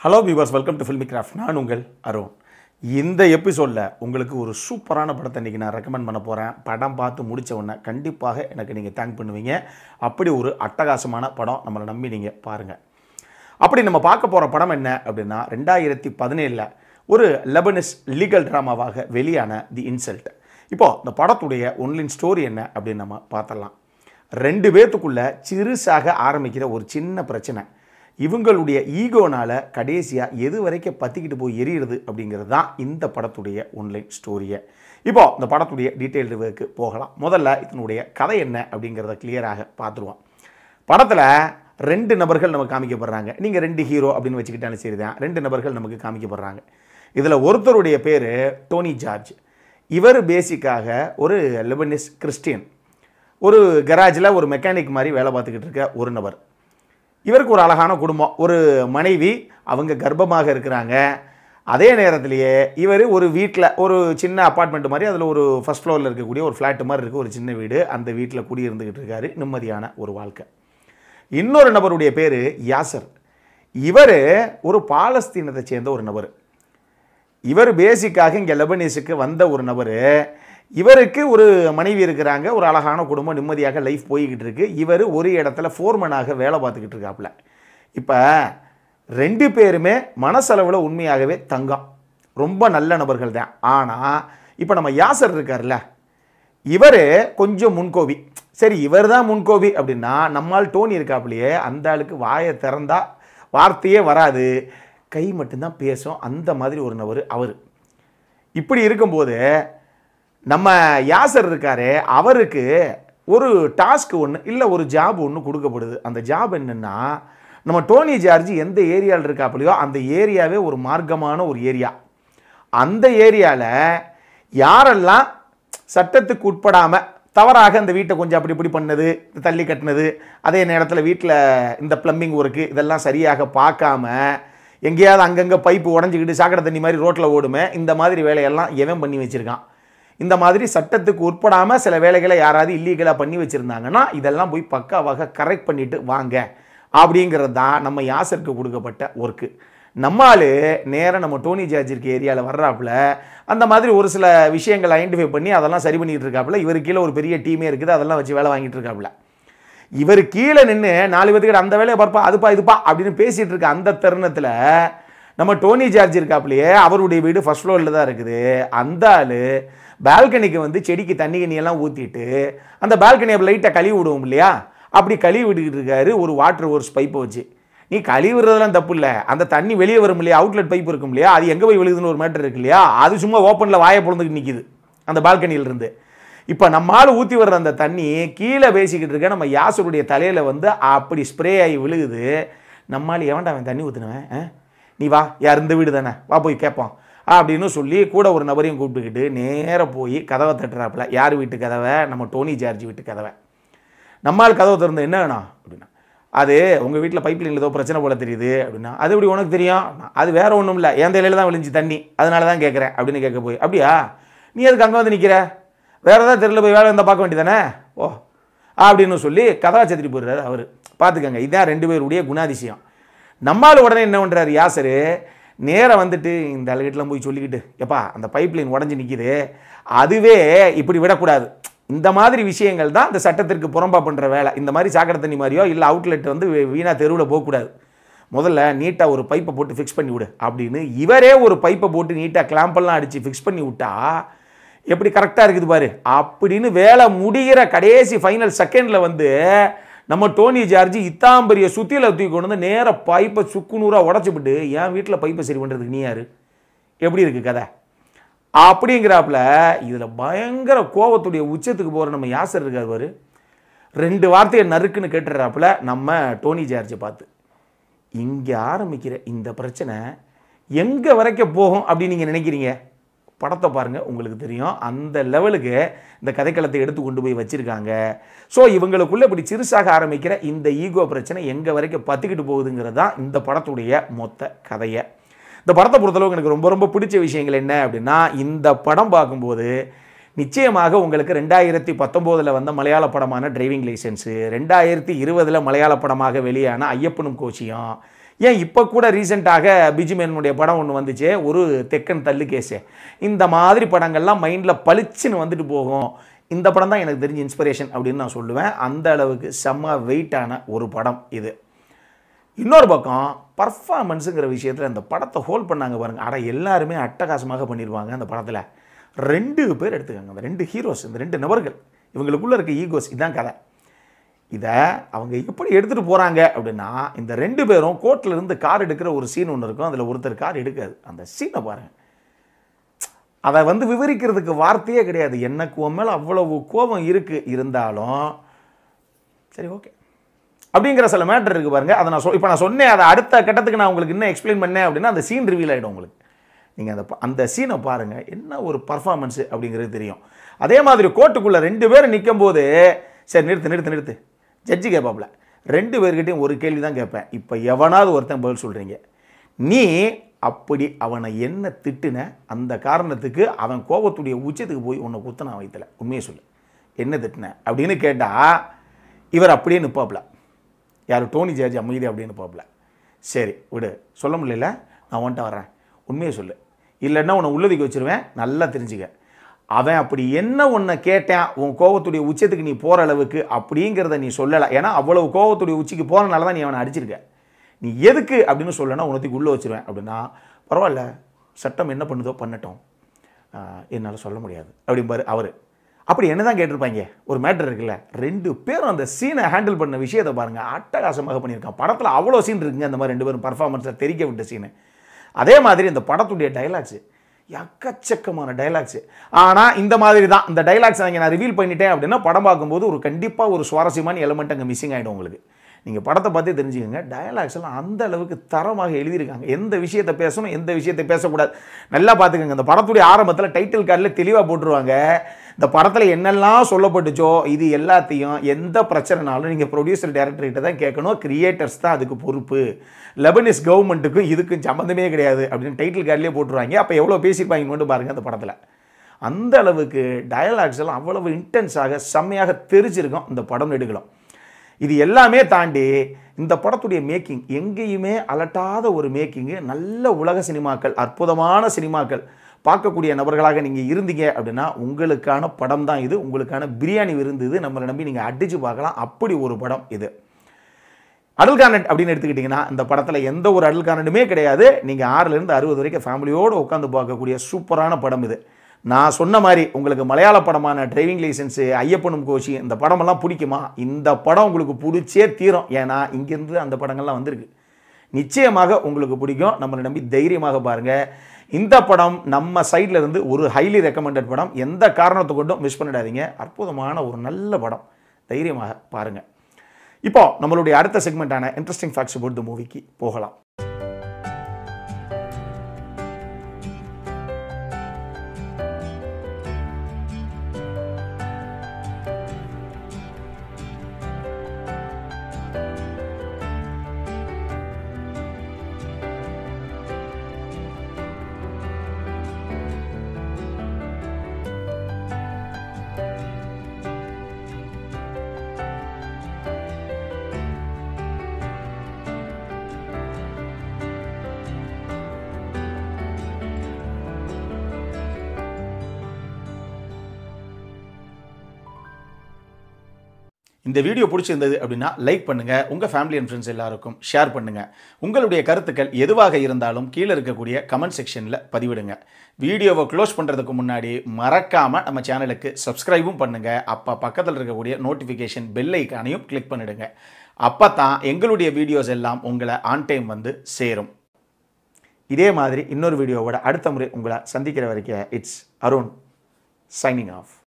Hello viewers welcome to filmy craft நான் உங்கள் அருண் இந்த எபிசோடில் உங்களுக்கு ஒரு சூப்பரான படத்தை இன்றைக்கி நான் ரெக்கமெண்ட் பண்ண போகிறேன் படம் பார்த்து முடிச்ச உடனே கண்டிப்பாக எனக்கு நீங்கள் தேங்க் பண்ணுவீங்க அப்படி ஒரு அட்டகாசமான படம் நம்மளை நம்பி நீங்கள் பாருங்கள் அப்படி நம்ம பார்க்க போகிற படம் என்ன அப்படின்னா ரெண்டாயிரத்தி பதினேழில் ஒரு லெபனிஸ் லீகல் ட்ராமாவாக வெளியான தி இன்சல்ட் இப்போது இந்த படத்துடைய ஒன்லின் ஸ்டோரி என்ன அப்படின்னு நம்ம பார்த்தலாம் ரெண்டு பேர்த்துக்குள்ள சிறுசாக ஆரம்பிக்கிற ஒரு சின்ன பிரச்சனை இவங்களுடைய ஈகோனால கடைசியாக எது வரைக்கும் பற்றிக்கிட்டு போய் எரியுறது அப்படிங்கிறது தான் இந்த படத்துடைய ஒன்லைன் ஸ்டோரியை இப்போ இந்த படத்துடைய டீட்டெயில் ரிவ்யூக்கு போகலாம் முதல்ல இதனுடைய கதை என்ன அப்படிங்கிறத கிளியராக பார்த்துருவோம் படத்தில் ரெண்டு நபர்கள் நமக்கு காமிக்கப்படுறாங்க நீங்கள் ரெண்டு ஹீரோ அப்படின்னு வச்சுக்கிட்டாலும் சரி தான் ரெண்டு நபர்கள் நமக்கு காமிக்கப்படுறாங்க இதில் ஒருத்தருடைய பேர் டோனி ஜார்ஜ் இவர் பேசிக்காக ஒரு லெபனிஸ் கிறிஸ்டியன் ஒரு கராஜில் ஒரு மெக்கானிக் மாதிரி வேலை பார்த்துக்கிட்டு இருக்க ஒரு நபர் இவருக்கு ஒரு அழகான குடும்பம் ஒரு மனைவி அவங்க கர்ப்பமாக இருக்கிறாங்க அதே நேரத்திலேயே இவர் ஒரு வீட்டில் ஒரு சின்ன அப்பார்ட்மெண்ட் மாதிரி அதில் ஒரு ஃபஸ்ட் ஃப்ளோரில் இருக்கக்கூடிய ஒரு ஃப்ளாட்டு மாதிரி இருக்க ஒரு சின்ன வீடு அந்த வீட்டில் குடியிருந்துக்கிட்டு இருக்காரு நிம்மதியான ஒரு வாழ்க்கை இன்னொரு நபருடைய பேர் யாசர் இவர் ஒரு பாலஸ்தீனத்தை சேர்ந்த ஒரு நபர் இவர் பேசிக்காக இங்கே லெபனீஸுக்கு வந்த ஒரு நபர் இவருக்கு ஒரு மனைவி இருக்கிறாங்க ஒரு அழகான குடும்பம் நிம்மதியாக லைஃப் போய்கிட்டு இருக்கு இவர் ஒரு இடத்துல ஃபோர்மனாக வேலை பார்த்துக்கிட்டு இருக்காப்புல இப்போ ரெண்டு பேருமே மனசளவில் உண்மையாகவே தங்கம் ரொம்ப நல்ல நபர்கள் தான் ஆனால் இப்போ நம்ம யாசர் இருக்கார்ல இவர் கொஞ்சம் முன்கோபி சரி இவர் தான் முன்கோபி அப்படின்னா நம்மால் டோனி இருக்காப்புலையே அந்த ஆளுக்கு வாயை திறந்தா வார்த்தையே வராது கை மட்டும்தான் பேசும் அந்த மாதிரி ஒரு நபர் அவர் இப்படி இருக்கும்போது நம்ம யாசர் இருக்காரே அவருக்கு ஒரு டாஸ்க் ஒன்று இல்லை ஒரு ஜாப் ஒன்று கொடுக்கப்படுது அந்த ஜாப் என்னென்னா நம்ம டோனி ஜார்ஜ் எந்த ஏரியாவில் இருக்காப்புலையோ அந்த ஏரியாவே ஒரு மார்க்கமான ஒரு ஏரியா அந்த ஏரியாவில் யாரெல்லாம் சட்டத்துக்கு உட்படாமல் தவறாக இந்த வீட்டை கொஞ்சம் அப்படி இப்படி பண்ணது தள்ளி கட்டினது அதே நேரத்தில் வீட்டில் இந்த ப்ளம்பிங் ஒர்க்கு இதெல்லாம் சரியாக பார்க்காம எங்கேயாவது அங்கங்கே பைப்பு உடஞ்சிக்கிட்டு சாக்கடை தண்ணி மாதிரி ரோட்டில் ஓடுமே இந்த மாதிரி வேலையெல்லாம் எவன் பண்ணி வச்சுருக்கான் இந்த மாதிரி சட்டத்துக்கு உட்படாமல் சில வேலைகளை யாராவது இல்லீகலாக பண்ணி வச்சுருந்தாங்கன்னா இதெல்லாம் போய் பக்காவாக கரெக்ட் பண்ணிட்டு வாங்க அப்படிங்கிறது தான் நம்ம யாசருக்கு கொடுக்கப்பட்ட ஒர்க்கு நம்மால் நேராக நம்ம டோனி ஜார்ஜ் இருக்க ஏரியாவில் வர்றாப்புல அந்த மாதிரி ஒரு சில விஷயங்களை ஐடென்டிஃபை பண்ணி அதெல்லாம் சரி பண்ணிட்டு இருக்காப்புல இவர் கீழே ஒரு பெரிய டீமே இருக்குது அதெல்லாம் வச்சு வேலை வாங்கிட்டு இருக்காப்புல இவர் கீழே நின்று நாலு பேத்துக்கிட்ட அந்த வேலையை பார்ப்பா அதுப்பா இதுப்பா அப்படின்னு பேசிகிட்டு இருக்க அந்த தருணத்தில் நம்ம டோனி ஜார்ஜ் இருக்காப்புலையே அவருடைய வீடு ஃபர்ஸ்ட் ஃப்ளோரில் தான் இருக்குது அந்த ஆள் பால்கனிக்கு வந்து செடிக்கு தண்ணி கண்ணியெல்லாம் ஊற்றிட்டு அந்த பால்கனியை லைட்டாக கழுவி விடுவோம் இல்லையா அப்படி கழுவி விட்டுக்கிட்டு இருக்காரு ஒரு வாட்டர் ஓர்ஸ் பைப்பை வச்சு நீ கழுவுறதெல்லாம் தப்பு இல்லை அந்த தண்ணி வெளியே வரும் இல்லையா அவுட்லெட் பைப் இருக்கும் இல்லையா அது எங்கே போய் விழுகுதுன்னு ஒரு மேட்டர் இருக்கு இல்லையா அது சும்மா ஓப்பனில் வாயை பொழுந்துக்கு நிற்கிது அந்த பால்கனியிலிருந்து இப்போ நம்மால் ஊற்றி வர்ற அந்த தண்ணி கீழே பேசிக்கிட்டு இருக்க நம்ம யாசருடைய தலையில் வந்து அப்படி ஸ்ப்ரே ஆகி விழுகுது நம்மால் எவன்டா அவன் தண்ணி ஊற்றுனவன் ஆ? நீ வா யார் இந்த வீடு தானே வா போய் கேட்போம் அப்படின்னு சொல்லி கூட ஒரு நபரையும் கூப்பிட்டுக்கிட்டு நேராக போய் கதவை தட்டுறாப்புல யார் வீட்டு கதவை நம்ம டோனி ஜார்ஜ் வீட்டு கதவை நம்மால் கதவை திறந்து என்ன வேணும் அப்படின்னா அது உங்கள் வீட்டில் பைப் லைனில் ஏதோ பிரச்சனை போல தெரியுது அப்படின்னா அது எப்படி உனக்கு தெரியும் அது வேற ஒன்றும் இல்லை என் தலையில் தான் விழுந்துச்சு தண்ணி அதனால தான் கேட்குறேன் அப்படின்னு கேட்க போய் அப்படியா நீ அதுக்கு அங்கே வந்து நிற்கிற வேற ஏதாவது தெருல போய் வேலை இருந்தால் பார்க்க வேண்டியதானே ஓ அப்படின்னு சொல்லி கதவை சத்திட்டு போயிடுறாரு அவர் பார்த்துக்கங்க இதான் ரெண்டு பேருடைய குணாதிசயம் நம்மால் உடனே என்ன பண்ணுறாரு யாசரு நேராக வந்துட்டு இந்த அழுகிட்டலாம் போய் சொல்லிக்கிட்டு எப்பா அந்த பைப் லைன் உடஞ்சி நிற்கிது அதுவே இப்படி விடக்கூடாது இந்த மாதிரி விஷயங்கள் தான் இந்த சட்டத்திற்கு புறம்பா பண்ணுற வேலை இந்த மாதிரி சாக்கடை தண்ணி மாதிரியோ இல்லை அவுட்லெட் வந்து வீணாக தெருவில் போகக்கூடாது முதல்ல நீட்டாக ஒரு பைப்பை போட்டு ஃபிக்ஸ் பண்ணி விடு அப்படின்னு இவரே ஒரு பைப்பை போட்டு நீட்டாக கிளாம்பெல்லாம் அடித்து ஃபிக்ஸ் பண்ணி விட்டா எப்படி கரெக்டாக இருக்குது பாரு அப்படின்னு வேலை முடிகிற கடைசி ஃபைனல் செகண்டில் வந்து நம்ம டோனி ஜார்ஜ் இத்தாம்பரிய சுத்தியில் தூக்கி கொண்டு வந்து நேராக பைப்பை சுக்குநூறாக உடச்சிவிட்டு என் வீட்டில் பைப்பை சரி பண்ணுறதுக்கு நீ யாரு எப்படி இருக்குது கதை அப்படிங்கிறாப்புல இதில் பயங்கர கோவத்துடைய உச்சத்துக்கு போகிற நம்ம யாசர் இருக்கார் பாரு ரெண்டு வார்த்தையை நறுக்குன்னு கேட்டுறாப்புல நம்ம டோனி ஜார்ஜை பார்த்து இங்கே ஆரம்பிக்கிற இந்த பிரச்சனை எங்கே வரைக்கும் போகும் அப்படின்னு நீங்கள் நினைக்கிறீங்க படத்தை பாருங்கள் உங்களுக்கு தெரியும் அந்த லெவலுக்கு இந்த கதைக்களத்தை எடுத்து கொண்டு போய் வச்சுருக்காங்க ஸோ இவங்களுக்குள்ள இப்படி சிறுசாக ஆரம்பிக்கிற இந்த ஈகோ பிரச்சனை எங்கே வரைக்கும் பற்றிக்கிட்டு போகுதுங்கிறது தான் இந்த படத்துடைய மொத்த கதையை இந்த படத்தை பொறுத்தளவுக்கு எனக்கு ரொம்ப ரொம்ப பிடிச்ச விஷயங்கள் என்ன அப்படின்னா இந்த படம் பார்க்கும்போது நிச்சயமாக உங்களுக்கு ரெண்டாயிரத்தி பத்தொம்போதில் வந்த மலையாள படமான டிரைவிங் லைசன்ஸு ரெண்டாயிரத்தி இருபதில் மலையாள படமாக வெளியான ஐயப்பனும் கோச்சியும் ஏன் இப்போ கூட ரீசெண்டாக பிஜிமேனுடைய படம் ஒன்று வந்துச்சு ஒரு தெக்கன் தள்ளு கேஸு இந்த மாதிரி படங்கள்லாம் மைண்டில் பளிச்சுன்னு வந்துட்டு போகும் இந்த படம் தான் எனக்கு தெரிஞ்ச இன்ஸ்பிரேஷன் அப்படின்னு நான் சொல்லுவேன் அந்த அளவுக்கு செம்ம வெயிட்டான ஒரு படம் இது இன்னொரு பக்கம் பர்ஃபார்மன்ஸுங்கிற விஷயத்தில் இந்த படத்தை ஹோல்ட் பண்ணாங்க பாருங்க அட எல்லாருமே அட்டகாசமாக பண்ணிடுவாங்க அந்த படத்தில் ரெண்டு பேர் எடுத்துக்காங்க அந்த ரெண்டு ஹீரோஸ் இந்த ரெண்டு நபர்கள் இவங்களுக்குள்ளே இருக்க ஈகோஸ் இதான் கதை இதை அவங்க எப்படி எடுத்துகிட்டு போகிறாங்க அப்படின்னா இந்த ரெண்டு பேரும் கோர்ட்டில் இருந்து கார் எடுக்கிற ஒரு சீன் ஒன்று இருக்கும் அதில் ஒருத்தர் கார் எடுக்காது அந்த சீனை பாருங்கள் அதை வந்து விவரிக்கிறதுக்கு வார்த்தையே கிடையாது எனக்கு உன் மேலே அவ்வளவு கோபம் இருக்குது இருந்தாலும் சரி ஓகே அப்படிங்கிற சில மேட்டர் இருக்குது பாருங்க அதை நான் சொல் இப்போ நான் சொன்னேன் அதை அடுத்த கட்டத்துக்கு நான் உங்களுக்கு இன்னும் எக்ஸ்பிளைன் பண்ணேன் அப்படின்னா அந்த சீன் ரிவீல் ஆகிடும் உங்களுக்கு நீங்கள் அந்த ப- அந்த சீனை பாருங்கள் என்ன ஒரு பர்ஃபார்மன்ஸு அப்படிங்கிறது தெரியும் அதே மாதிரி கோர்ட்டுக்குள்ளே ரெண்டு பேரும் நிற்கும் போது சரி நிறுத்து நிறுத்து நிறுத்து ஜட்ஜி கேட்பாப்புல ரெண்டு பேர்கிட்டையும் ஒரு கேள்வி தான் கேட்பேன் இப்போ எவனாவது ஒருத்தன் பதில் சொல்கிறீங்க நீ அப்படி அவனை என்ன திட்டுன அந்த காரணத்துக்கு அவன் கோபத்துடைய உச்சத்துக்கு போய் உன்னை குத்தனா வைத்தல உண்மையை சொல்லு என்ன திட்டின அப்படின்னு கேட்டால் இவர் அப்படியே நிற்பாப்புல யார் டோனி ஜார்ஜ் அமைதி அப்படின்னு நிற்பாப்புல சரி விடு சொல்ல முடியல நான் உன்ட்ட வரேன் உண்மையை சொல்லு இல்லைன்னா உன்னை உள்ளதுக்கு வச்சிருவேன் நல்லா தெரிஞ்சுக்க அவன் அப்படி என்ன உன்னை கேட்டான் உன் கோபத்துடைய உச்சத்துக்கு நீ போகிற அளவுக்கு அப்படிங்கிறத நீ சொல்லலை ஏன்னா அவ்வளவு கோபத்துடைய உச்சிக்கு போகிறனால தான் நீ அவனை அடிச்சிருக்க நீ எதுக்கு அப்படின்னு சொல்லனா உனத்துக்கு உள்ளே வச்சிருவேன் அப்படின்னா பரவாயில்ல சட்டம் என்ன பண்ணுதோ பண்ணட்டும் என்னால் சொல்ல முடியாது அப்படிம்பாரு அவர் அப்படி என்ன தான் கேட்டிருப்பாங்க ஒரு மேட்டர் இருக்குல்ல ரெண்டு பேரும் அந்த சீனை ஹேண்டில் பண்ண விஷயத்தை பாருங்கள் அட்டகாசமாக பண்ணியிருக்கான் படத்தில் அவ்வளோ சீன் இருக்குங்க அந்த மாதிரி ரெண்டு பேரும் பர்ஃபார்மன்ஸை தெரிக்க விட்ட சீனு அதே மாதிரி இந்த படத்துடைய டைலாக்ஸு எக்கச்சக்கமான டைலாக்ஸு ஆனால் இந்த மாதிரி தான் இந்த டைலாக்ஸ் அங்கே நான் ரிவீல் பண்ணிட்டேன் அப்படின்னா படம் பார்க்கும்போது ஒரு கண்டிப்பாக ஒரு சுவாரஸ்யமான எலமெண்ட் அங்கே மிஸ்ஸிங் ஆகிடும் உங்களுக்கு நீங்கள் படத்தை பார்த்தே தெரிஞ்சுக்கோங்க டயலாக்ஸ் எல்லாம் அந்த அளவுக்கு தரமாக எழுதியிருக்காங்க எந்த விஷயத்தை பேசணும் எந்த விஷயத்தை பேசக்கூடாது நல்லா பார்த்துக்கோங்க இந்த படத்துடைய ஆரம்பத்தில் டைட்டில் கார்டில் தெளிவாக போட்டுருவாங்க இந்த படத்தில் என்னெல்லாம் சொல்லப்பட்டுச்சோ இது எல்லாத்தையும் எந்த பிரச்சனைனாலும் நீங்கள் ப்ரொடியூசர் டேரக்டர்கிட்ட தான் கேட்கணும் கிரியேட்டர்ஸ் தான் அதுக்கு பொறுப்பு லெபனிஸ் கவர்மெண்ட்டுக்கும் இதுக்கும் சம்மந்தமே கிடையாது அப்படின்னு டைட்டில் கார்டிலே போட்டுருவாங்க அப்போ எவ்வளோ பேசியிருப்பாங்க மட்டும் பாருங்கள் அந்த படத்தில் அந்த அளவுக்கு டயலாக்ஸ் எல்லாம் அவ்வளவு இன்டென்ஸாக செம்மையாக தெரிஞ்சிருக்கும் இந்த படம் எடுக்கலாம் இது எல்லாமே தாண்டி இந்த படத்துடைய மேக்கிங் எங்கேயுமே அலட்டாத ஒரு மேக்கிங்கு நல்ல உலக சினிமாக்கள் அற்புதமான சினிமாக்கள் பார்க்கக்கூடிய நபர்களாக நீங்கள் இருந்தீங்க அப்படின்னா உங்களுக்கான படம் தான் இது உங்களுக்கான பிரியாணி விருந்து இது நம்மளை நம்பி நீங்கள் அடித்து பார்க்கலாம் அப்படி ஒரு படம் இது அடல் கார்னட் அப்படின்னு எடுத்துக்கிட்டிங்கன்னா இந்த படத்தில் எந்த ஒரு அடல் கார்னட்டுமே கிடையாது நீங்கள் ஆறுலேருந்து அறுபது வரைக்கும் ஃபேமிலியோடு உட்காந்து பார்க்கக்கூடிய சூப்பரான படம் இது நான் சொன்ன மாதிரி உங்களுக்கு மலையாள படமான டிரைவிங் லைசன்ஸு ஐயப்பனும் கோஷி இந்த படமெல்லாம் பிடிக்குமா இந்த படம் உங்களுக்கு பிடிச்சே தீரும் ஏன்னா இங்கேருந்து அந்த படங்கள்லாம் வந்திருக்கு நிச்சயமாக உங்களுக்கு பிடிக்கும் நம்மளை நம்பி தைரியமாக பாருங்கள் இந்த படம் நம்ம சைடில் இருந்து ஒரு ஹைலி ரெக்கமெண்டட் படம் எந்த காரணத்தை கொண்டும் மிஸ் பண்ணிடாதீங்க அற்புதமான ஒரு நல்ல படம் தைரியமாக பாருங்கள் இப்போ நம்மளுடைய அடுத்த செக்மெண்ட்டான இன்ட்ரெஸ்டிங் ஃபேக்ட்ஸ் அபவுட் த மூவிக்கு போகலாம் இந்த வீடியோ பிடிச்சிருந்தது அப்படின்னா லைக் பண்ணுங்கள் உங்கள் ஃபேமிலி அண்ட் ஃப்ரெண்ட்ஸ் எல்லாருக்கும் ஷேர் பண்ணுங்கள் உங்களுடைய கருத்துக்கள் எதுவாக இருந்தாலும் கீழே இருக்கக்கூடிய கமெண்ட் செக்ஷனில் பதிவிடுங்க வீடியோவை க்ளோஸ் பண்ணுறதுக்கு முன்னாடி மறக்காமல் நம்ம சேனலுக்கு சப்ஸ்கிரைபும் பண்ணுங்கள் அப்போ பக்கத்தில் இருக்கக்கூடிய நோட்டிஃபிகேஷன் பெல் ஐக்கானையும் கிளிக் பண்ணிடுங்க அப்போ தான் எங்களுடைய வீடியோஸ் எல்லாம் உங்களை ஆன் டைம் வந்து சேரும் இதே மாதிரி இன்னொரு வீடியோவோட அடுத்த முறை உங்களை சந்திக்கிற வரைக்கும் இட்ஸ் அருண் சைனிங் ஆஃப்